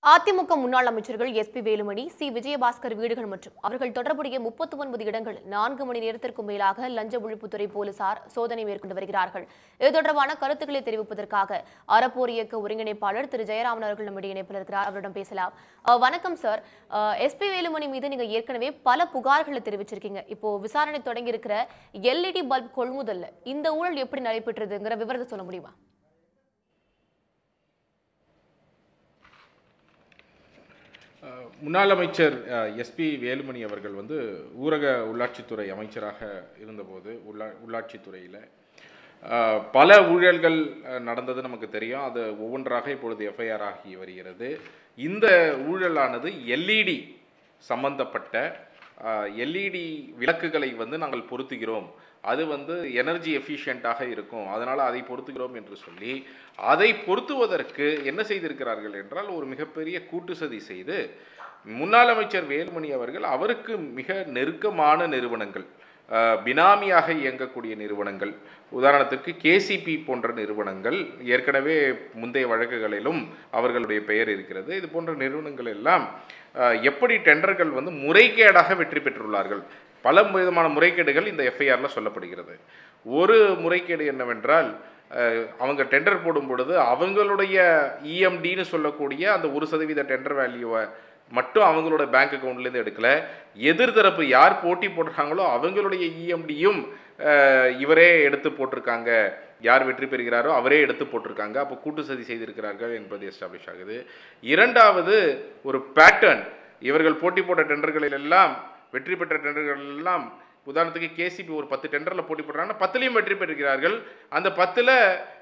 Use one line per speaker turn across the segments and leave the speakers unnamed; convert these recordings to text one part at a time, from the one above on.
அதிமுக முன்னாள் அமைச்சர்கள் SP Velumani C Vijayabaskar வீடுகள் மற்றும் அவர்கள் தொடர்புடைய முப்பத்தி ஒன்பது இடங்களில் நான்கு மணி நேரத்திற்கும் மேலாக லஞ்ச ஒழிப்புத்துறை போலீசார் சோதனை மேற்கொண்டு வருகிறார்கள் இது தொடர்பான கருத்துக்களை தெரிவிப்பதற்காக அறப்போர் இயக்க ஒருங்கிணைப்பாளர் திரு ஜெயராமன் அவர்கள் நம்முடைய இணைப்பில் இருக்கிறார் அவரிடம் பேசலாம் அஹ், வணக்கம் சார் எஸ்பி வேலுமணி மீது நீங்க ஏற்கனவே பல புகார்களை தெரிவிச்சிருக்கீங்க இப்போ விசாரணை தொடங்கி இருக்கிற எல்இடி பல்ப் கொள்முதல்ல இந்த ஊழல் எப்படி நடைபெற்றதுங்கிற விவரத்தை சொல்ல முடியுமா
அஹ், முன்னாள் அமைச்சர் எஸ்பி வேலுமணி அவர்கள் வந்து ஊரக உள்ளாட்சித்துறை அமைச்சராக இருந்தபோது உள்ளா உள்ளாட்சித்துறையில் பல ஊழல்கள் அஹ், நடந்தது நமக்கு தெரியும் அது ஒவ்வொன்றாக இப்பொழுது எஃப்ஐஆர் ஆகி வருகிறது இந்த ஊழலானது எல்இடி சம்பந்தப்பட்ட எல்இடி விளக்குகளை வந்து நாங்கள் பொருத்துகிறோம் அது வந்து எனர்ஜி எஃபிஷியண்ட்டாக இருக்கும் அதனால் அதை பொருத்துகிறோம் என்று சொல்லி அதை பொருத்துவதற்கு என்ன செய்திருக்கிறார்கள் என்றால் ஒரு மிகப்பெரிய கூட்டு சதி செய்து முன்னாள் அமைச்சர் வேலுமணி அவர்கள் அவருக்கு மிக நெருக்கமான நிறுவனங்கள் அஹ், பினாமியாக இயங்கக்கூடிய நிறுவனங்கள் உதாரணத்துக்கு கேசிபி போன்ற நிறுவனங்கள் ஏற்கனவே முந்தைய வழக்குகளிலும் அவர்களுடைய பெயர் இருக்கிறது இது போன்ற நிறுவனங்கள் எல்லாம் அஹ், எப்படி டெண்டர்கள் வந்து முறைகேடாக வெற்றி பெற்றுள்ளார்கள் பல விதமான முறைகேடுகள் இந்த எஃப்ஐஆரில் சொல்லப்படுகிறது ஒரு முறைகேடு என்னவென்றால் அஹ், அவங்க டெண்டர் போடும் பொழுது அவங்களுடைய இஎம்டின்னு சொல்லக்கூடிய அந்த ஒரு சதவீத டெண்டர் வேல்யூவை மட்டும் அவங்களோட பேங்க் அக்கௌண்ட்லேருந்து எடுக்கல எதிர்தரப்பு யார் போட்டி போடுறாங்களோ அவங்களுடைய இஎம்டியும் இவரே எடுத்து போட்டிருக்காங்க யார் வெற்றி பெறுகிறாரோ அவரே எடுத்து போட்டிருக்காங்க அப்போ கூட்டு சதி செய்திருக்கிறார்கள் என்பது எஸ்டாப்ளிஷ் ஆகுது இரண்டாவது ஒரு பேட்டர்ன் இவர்கள் போட்டி போட்ட டெண்டர்களில் எல்லாம் வெற்றி பெற்ற டெண்டர்கள் எல்லாம் உதாரணத்துக்கு கேசிபி ஒரு பத்து டெண்டரில் போட்டி போடுறாங்கன்னா பத்துலேயும் வெற்றி பெறுகிறார்கள் அந்த பத்தில்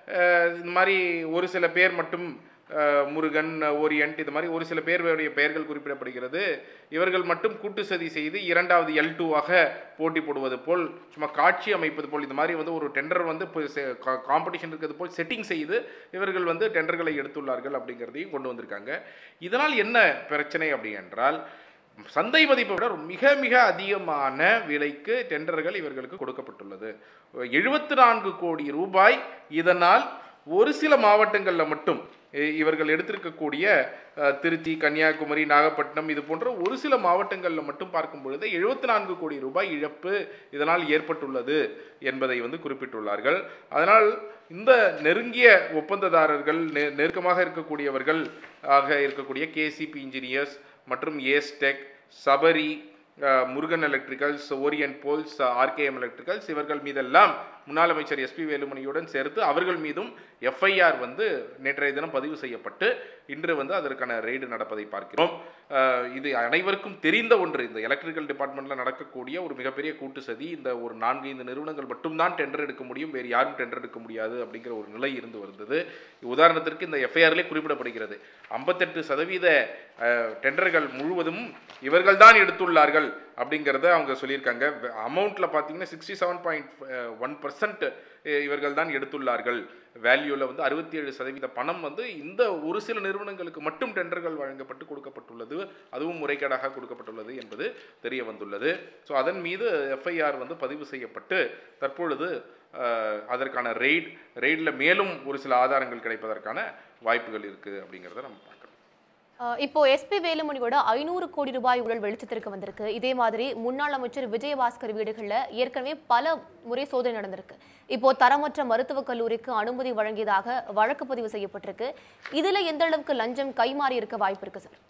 இந்த மாதிரி ஒரு சில பேர் மட்டும் அஹ், முருகன் ஓரியன்ட் இது மாதிரி ஒரு சில பேருடைய பெயர்கள் குறிப்பிடப்படுகிறது இவர்கள் மட்டும் கூட்டு சதி செய்து இரண்டாவது எல் டூவாக போட்டி போடுவது போல் சும்மா காட்சி அமைப்பது போல் இது மாதிரி வந்து ஒரு டெண்டர் வந்து காம்படிஷன் இருக்கிறது போல் செட்டிங் செய்து இவர்கள் வந்து டெண்டர்களை எடுத்துள்ளார்கள் அப்படிங்கிறதையும் கொண்டு வந்திருக்காங்க இதனால் என்ன பிரச்சனை அப்படி என்றால் சந்தை மதிப்பை விட மிக மிக அதிகமான விலைக்கு டெண்டர்கள் இவர்களுக்கு கொடுக்கப்பட்டுள்ளது எழுபத்தி நான்கு கோடி ரூபாய் இதனால் ஒரு சில மாவட்டங்களில் மட்டும் இ- இவர்கள் எடுத்திருக்கக்கூடிய அஹ், திருச்சி கன்னியாகுமரி நாகப்பட்டினம் இது போன்ற ஒரு சில மாவட்டங்களில் மட்டும் பார்க்கும் பொழுது எழுபத்தி நான்கு கோடி ரூபாய் இழப்பு இதனால் ஏற்பட்டுள்ளது என்பதை வந்து குறிப்பிட்டுள்ளார்கள் அதனால் இந்த நெருங்கிய ஒப்பந்ததாரர்கள் நெ- நெருக்கமாக இருக்கக்கூடியவர்கள் ஆக இருக்கக்கூடிய கேசிபி இன்ஜினியர்ஸ் மற்றும் ஏஸ்டெக் சபரி அஹ், முருகன் எலக்ட்ரிக்கல்ஸ் ஓரியன்ட் போல்ஸ் ஆர்கேஎம் எலக்ட்ரிக்கல்ஸ் இவர்கள் மீதெல்லாம் முன்னாள் அமைச்சர் எஸ்பி வேலுமணியுடன் சேர்த்து அவர்கள் மீதும் எஃப்ஐஆர் வந்து நேற்றைய தினம் பதிவு செய்யப்பட்டு இன்று வந்து அதற்கான ரெய்டு நடப்பதை பார்க்கிறோம் அஹ், இது அனைவருக்கும் தெரிந்த ஒன்று இந்த எலக்ட்ரிக்கல் டிபார்ட்மெண்ட்டில் நடக்கக்கூடிய ஒரு மிகப்பெரிய கூட்டு சதி இந்த ஒரு நான்கு ஐந்து நிறுவனங்கள் மட்டும்தான் டெண்டர் எடுக்க முடியும் வேறு யாரும் டெண்டர் எடுக்க முடியாது அப்படிங்கிற ஒரு நிலை இருந்து வருது உதாரணத்திற்கு இந்த எஃப்ஐஆர்லேயே குறிப்பிடப்படுகிறது ஐம்பத்தெட்டு சதவீத அஹ், டெண்டர்கள் முழுவதும் இவர்கள் தான் எடுத்துள்ளார்கள் அப்படிங்கிறத அவங்க சொல்லியிருக்காங்க அமௌண்ட்டில் பார்த்தீங்கன்னா sixty seven point one percent இவர்கள் தான் எடுத்துள்ளார்கள் வேல்யூவில் வந்து அறுபத்தி ஏழு சதவீத பணம் வந்து இந்த ஒரு சில நிறுவனங்களுக்கு மட்டும் டெண்டர்கள் வழங்கப்பட்டு கொடுக்கப்பட்டுள்ளது அதுவும் முறைகேடாக கொடுக்கப்பட்டுள்ளது என்பது தெரிய வந்துள்ளது ஸோ அதன் மீது எஃப்ஐஆர் வந்து பதிவு செய்யப்பட்டு தற்பொழுது அஹ், அதற்கான ரெய்ட் ரெய்டில் மேலும் ஒரு சில ஆதாரங்கள் கிடைப்பதற்கான வாய்ப்புகள் இருக்குது அப்படிங்கிறத நம்ம பார்க்கலாம்
அஹ் இப்போ எஸ்பி வேலுமணியோட ஐநூறு கோடி ரூபாய் ஊழல் வெளிச்சத்திற்கு வந்திருக்கு இதே மாதிரி முன்னாள் அமைச்சர் விஜயபாஸ்கர் வீடுகள்ல ஏற்கனவே பல முறை சோதனை நடந்திருக்கு இப்போ தரமற்ற மருத்துவக் கல்லூரிக்கு அனுமதி வழங்கியதாக வழக்கு பதிவு செய்யப்பட்டிருக்கு இதுல எந்த அளவுக்கு லஞ்சம் கைமாறி இருக்க வாய்ப்பு இருக்கு சார்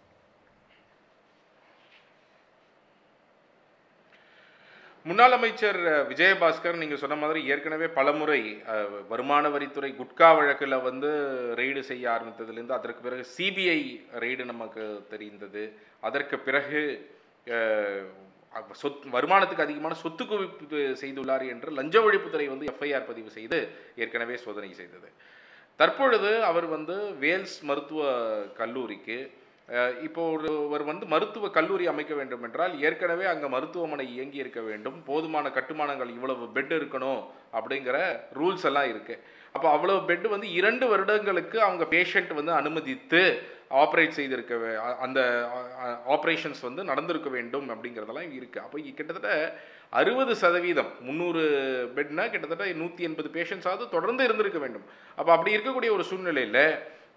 முன்னாள் அமைச்சர் அஹ், விஜயபாஸ்கர் நீங்கள் சொன்ன மாதிரி ஏற்கனவே பலமுறை அஹ், வருமான வரித்துறை குட்கா வழக்கில் வந்து ரெய்டு செய்ய ஆரம்பித்ததுலேருந்து அதற்கு பிறகு சிபிஐ ரெய்டு நமக்கு தெரிந்தது அதற்கு பிறகு அஹ், அப்ப சொத் வருமானத்துக்கு அதிகமான சொத்து குவிப்பு செய்துள்ளார் என்று லஞ்ச ஒழிப்புத்துறை வந்து எஃப்ஐஆர் பதிவு செய்து ஏற்கனவே சோதனை செய்தது தற்பொழுது அவர் வந்து வேல்ஸ் மருத்துவ கல்லூரிக்கு அஹ், இப்போ ஒருவர் வந்து மருத்துவ கல்லூரி அமைக்க வேண்டும் என்றால் ஏற்கனவே அங்கே மருத்துவமனை இயங்கி இருக்க வேண்டும் போதுமான கட்டுமானங்கள் இவ்வளவு பெட் இருக்கணும் அப்படிங்கிற ரூல்ஸ் எல்லாம் இருக்கு அப்போ அவ்வளவு பெட் வந்து இரண்டு வருடங்களுக்கு அவங்க பேஷண்ட் வந்து அனுமதித்து ஆப்ரேட் செய்திருக்க வே- அ- அந்த ஆப்ரேஷன்ஸ் வந்து நடந்திருக்க வேண்டும் அப்படிங்கிறதெல்லாம் இருக்குது அப்போ கிட்டத்தட்ட அறுபது சதவீதம் முந்நூறு பெட்னா கிட்டத்தட்ட நூற்றி எண்பது பேஷண்ட்ஸாவது தொடர்ந்து இருந்திருக்க வேண்டும் அப்போ அப்படி இருக்கக்கூடிய ஒரு சூழ்நிலையில்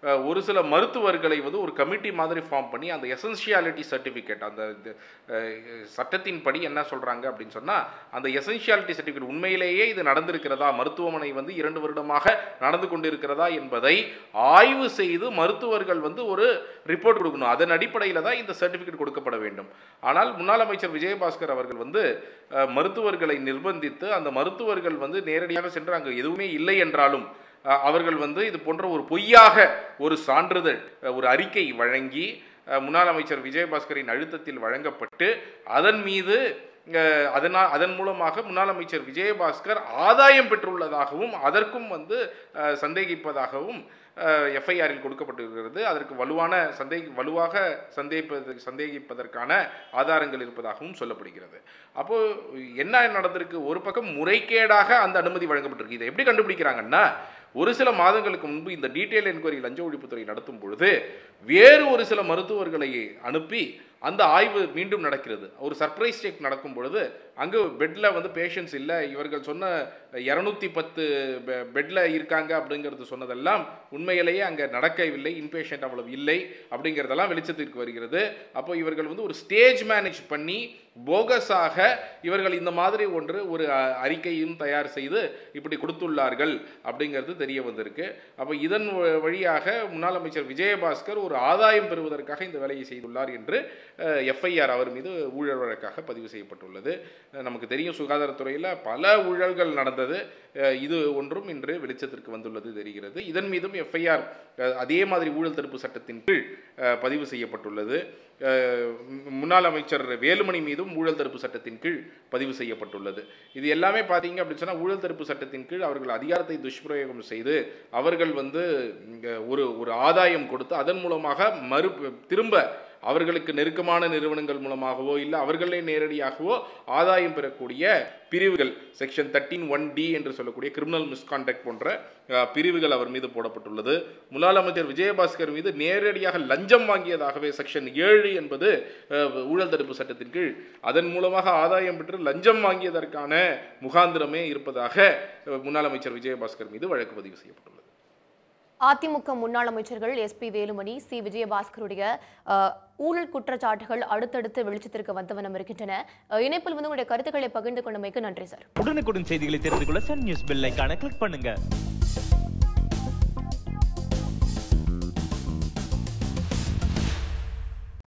அஹ், ஒரு சில மருத்துவர்களை வந்து ஒரு கமிட்டி மாதிரி ஃபார்ம் பண்ணி அந்த எசென்ஷியாலிட்டி சர்டிஃபிகேட் அந்த இது, அஹ், சட்டத்தின்படி என்ன சொல்கிறாங்க அப்படின்னு சொன்னால் அந்த எசென்ஷியாலிட்டி சர்டிஃபிகேட் உண்மையிலேயே இது நடந்திருக்கிறதா மருத்துவமனை வந்து இரண்டு வருடமாக நடந்து கொண்டிருக்கிறதா என்பதை ஆய்வு செய்து மருத்துவர்கள் வந்து ஒரு ரிப்போர்ட் கொடுக்கணும் அதன் அடிப்படையில் தான் இந்த சர்டிஃபிகேட் கொடுக்கப்பட வேண்டும் ஆனால் முன்னாள் அமைச்சர் விஜயபாஸ்கர் அவர்கள் வந்து அஹ், மருத்துவர்களை நிர்பந்தித்து அந்த மருத்துவர்கள் வந்து நேரடியாக சென்று அங்கே எதுவுமே இல்லை என்றாலும் அஹ், அவர்கள் வந்து இது போன்ற ஒரு பொய்யாக ஒரு சான்றிதழ் அஹ், ஒரு அறிக்கை வழங்கி அஹ், முன்னாள் அமைச்சர் விஜயபாஸ்கரின் அழுத்தத்தில் வழங்கப்பட்டு அதன் மீது அஹ், அதனால் அதன் மூலமாக முன்னாள் அமைச்சர் விஜயபாஸ்கர் ஆதாயம் பெற்றுள்ளதாகவும் அதற்கும் வந்து அஹ், சந்தேகிப்பதாகவும் எஃப்ஐஆரில் கொடுக்கப்பட்டிருக்கிறது அதற்கு வலுவான சந்தேக வலுவாக சந்தேகிப்பது சந்தேகிப்பதற்கான ஆதாரங்கள் இருப்பதாகவும் சொல்லப்படுகிறது அப்போ என்ன நடந்திருக்கு ஒரு பக்கம் முறைகேடாக அந்த அனுமதி வழங்கப்பட்டிருக்கு இதை எப்படி கண்டுபிடிக்கிறாங்கன்னா ஒரு சில மாதங்களுக்கு முன்பு இந்த டீட்டெயில் என்கொயரி லஞ்ச ஒழிப்புத்துறை நடத்தும் பொழுது வேறு ஒரு சில மருத்துவர்களை அனுப்பி அந்த ஆய்வு மீண்டும் நடக்கிறது ஒரு சர்ப்ரைஸ் செக் நடக்கும் பொழுது அங்கே பெட்டில் வந்து பேஷண்ட்ஸ் இல்லை இவர்கள் சொன்ன இரநூத்தி பத்து பெட்டில் இருக்காங்க அப்படிங்கிறது சொன்னதெல்லாம் உண்மையிலேயே அங்கே நடக்கவில்லை இன்பேஷண்ட் அவ்வளவு இல்லை அப்படிங்கிறதெல்லாம் வெளிச்சத்திற்கு வருகிறது அப்போ இவர்கள் வந்து ஒரு ஸ்டேஜ் மேனேஜ் பண்ணி போகஸாக இவர்கள் இந்த மாதிரி ஒன்று ஒரு அ- அறிக்கையும் தயார் செய்து இப்படி கொடுத்துள்ளார்கள் அப்படிங்கிறது தெரிய வந்திருக்கு அப்போ இதன் வ- வழியாக முன்னாள் அமைச்சர் விஜயபாஸ்கர் ஒரு ஆதாயம் பெறுவதற்காக இந்த வேலையை செய்துள்ளார் என்று எஃப்ஐஆர் அவர் மீது ஊழல் வழக்காக பதிவு செய்யப்பட்டுள்ளது அஹ் நமக்கு தெரியும் சுகாதாரத்துறையில் பல ஊழல்கள் நடந்தது அஹ் இது ஒன்றும் இன்று வெளிச்சத்திற்கு வந்துள்ளது தெரிகிறது இதன் மீதும் எஃப்ஐஆர் அதே மாதிரி ஊழல் தடுப்பு சட்டத்தின் கீழ் அஹ், பதிவு செய்யப்பட்டுள்ளது அஹ், மு- முன்னாள் அமைச்சர் வேலுமணி மீதும் ஊழல் தடுப்பு சட்டத்தின் கீழ் பதிவு செய்யப்பட்டுள்ளது இது எல்லாமே பார்த்தீங்க அப்படின்னு சொன்னால் ஊழல் தடுப்பு சட்டத்தின் கீழ் அவர்கள் அதிகாரத்தை துஷ்பிரயோகம் செய்து அவர்கள் வந்து இங்க ஒரு ஒரு ஆதாயம் கொடுத்து அதன் மூலமாக மறு திரும்ப அவர்களுக்கு நெருக்கமான நிறுவனங்கள் மூலமாகவோ இல்லை அவர்களே நேரடியாகவோ ஆதாயம் பெறக்கூடிய பிரிவுகள் செக்ஷன் தேர்ட்டீன் ஒன் டி என்று சொல்லக்கூடிய கிரிமினல் மிஸ்கான்டக்ட் போன்ற அஹ், பிரிவுகள் அவர் மீது போடப்பட்டுள்ளது முன்னாள் அமைச்சர் விஜயபாஸ்கர் மீது நேரடியாக லஞ்சம் வாங்கியதாகவே செக்ஷன் ஏழு என்பது அஹ், ஊழல் தடுப்பு சட்டத்தின் கீழ் அதன் மூலமாக ஆதாயம் பெற்று லஞ்சம் வாங்கியதற்கான முகாந்திரமே இருப்பதாக அஹ், முன்னாள் அமைச்சர் விஜயபாஸ்கர் மீது வழக்கு பதிவு செய்யப்பட்டுள்ளது
அதிமுக முன்னாள் அமைச்சர்கள் எஸ்பி வேலுமணி சி விஜயபாஸ்கருடைய அஹ், ஊழல் குற்றச்சாட்டுகள் அடுத்தடுத்து வெளிச்சத்திற்கு வந்து வண்ணம் இருக்கின்றன அஹ், இணைப்பில் வந்து உங்களுடைய கருத்துக்களை பகிர்ந்து கொண்டமைக்கு நன்றி சார்
உடனுக்குடன் செய்திகளை தெரிந்து கொள்ள சன் நியூஸ் பெல் ஐகானை கிளிக் பண்ணுங்க